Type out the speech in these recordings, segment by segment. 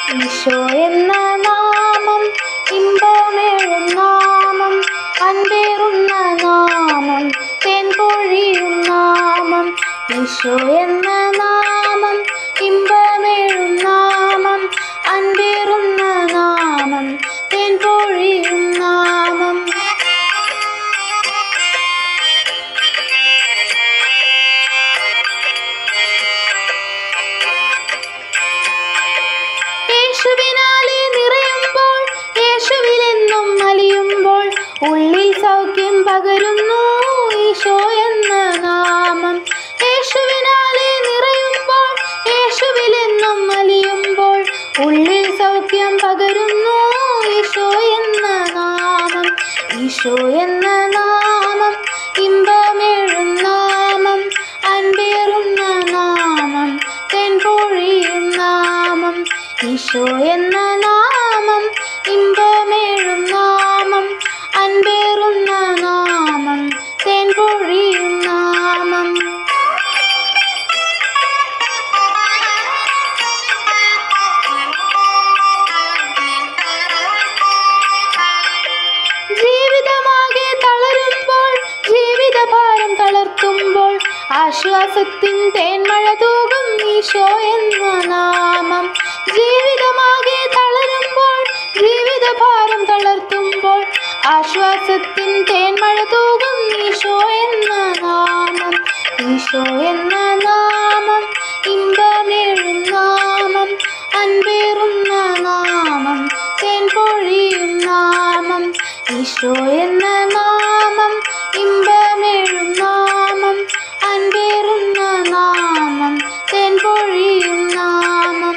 ഈശോ എന്ന നാമം ഇമ്പമേഴും നാമം അൻപേറുന്ന നാമം തേൻപൊഴിയും നാമം ഈശോ എന്ന നാമം ഇമ്പമേഴും നാമം അൻപേറുന്ന നാമം തേൻപൊഴിയും നാമം യേശുവിനാലെ നിറയുമ്പോൾ യേശുവിലെന്നും അലിയുമ്പോൾ ഉള്ളിൽ സൗഖ്യം പകരുന്നു ഈശോ എന്ന നാമം യേശുവിനാലെ നിറയുമ്പോൾ യേശുവിലെന്നും അലിയുമ്പോൾ ഉള്ളിൽ സൗഖ്യം പകരുന്നു ഈശോ എന്ന നാമം ഈശോ എന്ന നാമം ഇമ്പമേഴും നാമം അൻപേറുന്ന നാമം തെൻപൊഴിയും നാമം ഈശോ എന്ന നാമം ഇമ്പമേഴും നാമം അൻപേറുന്ന നാമം തേൻപൊഴിയും നാമം ജീവിതമാകെ തളരുമ്പോൾ ജീവിതഭാരം തളർത്തുമ്പോൾ ആശ്വാസത്തിൻ തേന്മഴ തൂകും ഈശോ എന്ന നാമം ജീവിതമാകെ തളരുമ്പോൾ ജീവിതഭാരം തളർത്തുമ്പോൾ ആശ്വാസത്തിൻ തേന്മഴ തൂകും ഈശോ എന്ന നാമം ഈശോ എന്ന നാമം ഇമ്പമേഴും നാമം അൻപേറുന്ന നാമം തേൻപൊഴിയും നാമം ഈശോ എന്ന നാമം ഇമ്പമേഴും നാമം അൻപേറുന്ന നാമം തേൻപൊഴിയും നാമം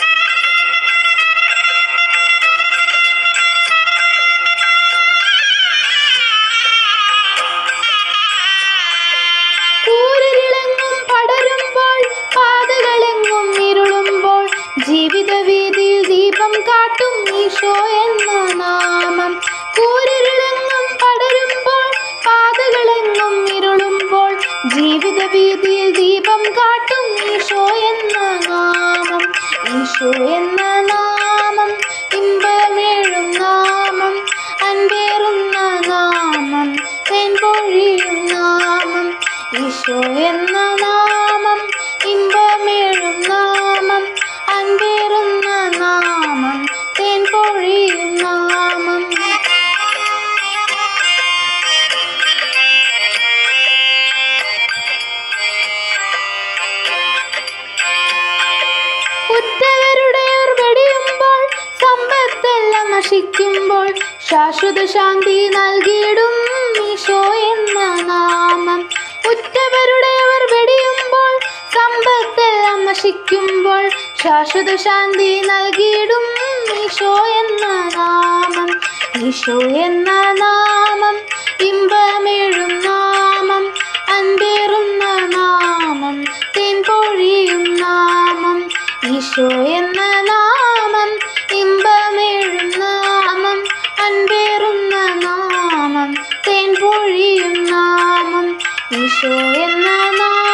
കൂരിരുളെങ്ങും പടരുമ്പോൾ പാതകളെങ്ങും ഇരുളുമ്പോൾ ജീവിത വീതിയിൽ ദീപം കാട്ടും ഈശോ എന്ന നാമം കൂരിരുളെങ്ങും പടരുമ്പോൾ പാതകളെങ്ങും ഇരുളുമ്പോൾ ജീവിത വീതിയിൽ ദീപം കാട്ടും ഈശോ എന്ന നാമം ഈശോ എന്ന നാമം ഇമ്പമേഴും നാമം അൻപേറുന്ന നാമം തേൻപൊഴിയും നാമം ഈശോ എന്ന നാമം ഇമ്പമേഴും നാമം അൻപേറുന്ന നാമം തേൻപൊഴിയും നാമം ഉറ്റവരുടെ ഓർ വെടിയുമ്പോൾ സമ്പത്തെല്ലാം നശിക്കുമ്പോൾ ശാശ്വത ശാന്തി നൽകിയിടും ഈശോ എന്ന നാമം ഉറ്റവരുടെ അവർ വെടിയുമ്പോൾ സമ്പത്തെല്ലാം നശിക്കുമ്പോൾ ശാശ്വത ശാന്തി നൽകിയിടും ഈശോ എന്ന നാമം ഈശോ എന്ന നാമം ഇമ്പമേഴും നാമം അൻപേറുന്ന നാമം തേൻപൊഴിയും നാമം ഈശോ എന്ന നാമം ഇമ്പമേഴും നാമം അൻപേറുന്ന നാമം തേൻപൊഴിയും നാമം ഈശോ എന്ന നാമം